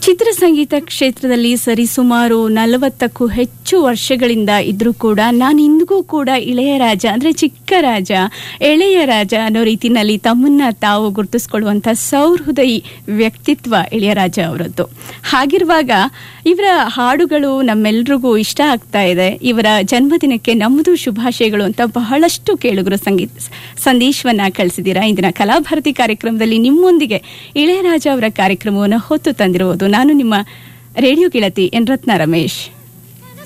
ಚಿತ್ರಸಂಗೀತ ಕ್ಷೇತ್ರದಲ್ಲಿ ಸರಿಸುಮಾರು ನಲವತ್ತಕ್ಕೂ ಹೆಚ್ಚು ವರ್ಷಗಳಿಂದ ಇದ್ರೂ ಕೂಡ ನಾನು ಇಂದಿಗೂ ಕೂಡ ಇಳೆಯರಾಜ ಅಂದ್ರೆ ಚಿಕ್ಕ ರಾಜ ಎಳೆಯ ರಾಜ ಅನ್ನೋ ರೀತಿನಲ್ಲಿ ತಮ್ಮನ್ನ ತಾವು ಗುರುತಿಸ್ಕೊಳ್ಳುವಂತ ಸೌಹೃದಯಿ ವ್ಯಕ್ತಿತ್ವ ಇಳೆಯರಾಜ ಅವರದ್ದು ಹಾಗಿರುವಾಗ ಇವರ ಹಾಡುಗಳು ನಮ್ಮೆಲ್ರಿಗೂ ಇಷ್ಟ ಆಗ್ತಾ ಇದೆ ಇವರ ಜನ್ಮದಿನಕ್ಕೆ ನಮ್ಮದು ಶುಭಾಶಯಗಳು ಅಂತ ಬಹಳಷ್ಟು ಕೇಳುಗರು ಸಂಗೀತ ಸಂದೇಶವನ್ನ ಕಳಿಸಿದ್ದೀರಾ ಇಂದಿನ ಕಲಾಭಾರತಿ ಕಾರ್ಯಕ್ರಮದಲ್ಲಿ ನಿಮ್ಮೊಂದಿಗೆ ಇಳೆಯರಾಜ ಅವರ ಕಾರ್ಯಕ್ರಮವನ್ನು ಹೊತ್ತು ತಂದಿರುವುದು ನಾನು ನಿಮ್ಮ ರೇಡಿಯೋ ಗೆಳತಿ ಎನ್ ರತ್ನ ರಮೇಶ್